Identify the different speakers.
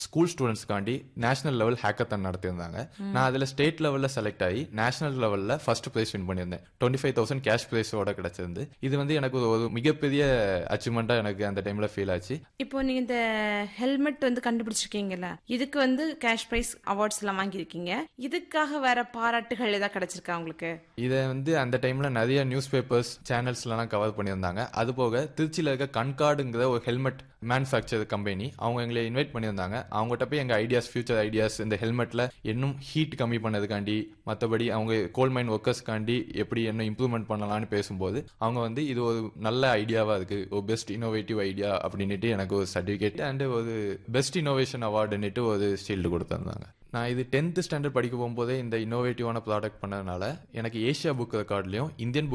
Speaker 1: school ஸ்டூடெண்ட்ஸ்க்காண்டி national level hackathon நடத்தியிருந்தாங்க நான் அதில் ஸ்டேட் லெவலில் செலக்ட் ஆகி நேஷனல் லெவலில் ஃபர்ஸ்ட் ப்ரைஸ் வின் பண்ணியிருந்தேன் டுவெண்ட்டி ஃபைவ் தௌசண்ட் கேஷ் ப்ரைஸோட கிடைச்சிருந்து இது வந்து எனக்கு ஒரு- ஒரு மிகப்பெரிய அச்சீவ்மெண்ட்டாக எனக்கு அந்த டைமில் ஃபீல் ஆச்சு
Speaker 2: இப்போ நீங்க இந்த ஹெல்மெட் வந்து கண்டுபிடிச்சிருக்கீங்கல்ல இதுக்கு வந்து கேஷ் பிரைஸ் அவார்ட்ஸ் எல்லாம் வாங்கியிருக்கீங்க இதுக்காக வேற பாராட்டுகள் ஏதாவது கிடைச்சிருக்கா உங்களுக்கு
Speaker 1: இதை வந்து அந்த டைம்ல நிறைய நியூஸ் பேப்பர்ஸ் சேனல்ஸ்லாம் கவர் பண்ணியிருந்தாங்க அது போக திருச்சியில் இருக்க கண்கார்டுங்கிற ஒரு ஹெல்மெட் மேனுஃபேக்சர் கம்பெனி அவங்க எங்களை இன்வைட் பண்ணியிருந்தாங்க அவங்ககிட்ட போய் எங்கள் ஐடியாஸ் ஃபியூச்சர் ஐடியாஸ் இந்த ஹெல்மெட்டில் இன்னும் ஹீட் கம்மி பண்ணதுக்காண்டி மற்றபடி அவங்க கோல் மைன் ஒர்க்கர்ஸ்க்காண்டி எப்படி என்ன இம்ப்ரூவ்மெண்ட் பண்ணலாம்னு பேசும்போது அவங்க வந்து இது ஒரு நல்ல ஐடியாவாக இருக்கு ஒரு பெஸ்ட் இன்னோவேட்டிவ் ஐடியா அப்படின்னுட்டு எனக்கு ஒரு சர்டிஃபிகேட் அண்ட் ஒரு பெஸ்ட் இன்னோவேஷன் அவார்டுன்னுட்டு ஒரு ஷீல்டு கொடுத்துருந்தாங்க நான் இது டென்த் ஸ்டாண்டர்ட் படிக்க போகும்போதே இந்த இன்னோவேட்டிவான ப்ராடக்ட் பண்ணதுனால எனக்கு ஏஷியா புக் ரெக்கார்ட்லையும் இந்தியன் புக்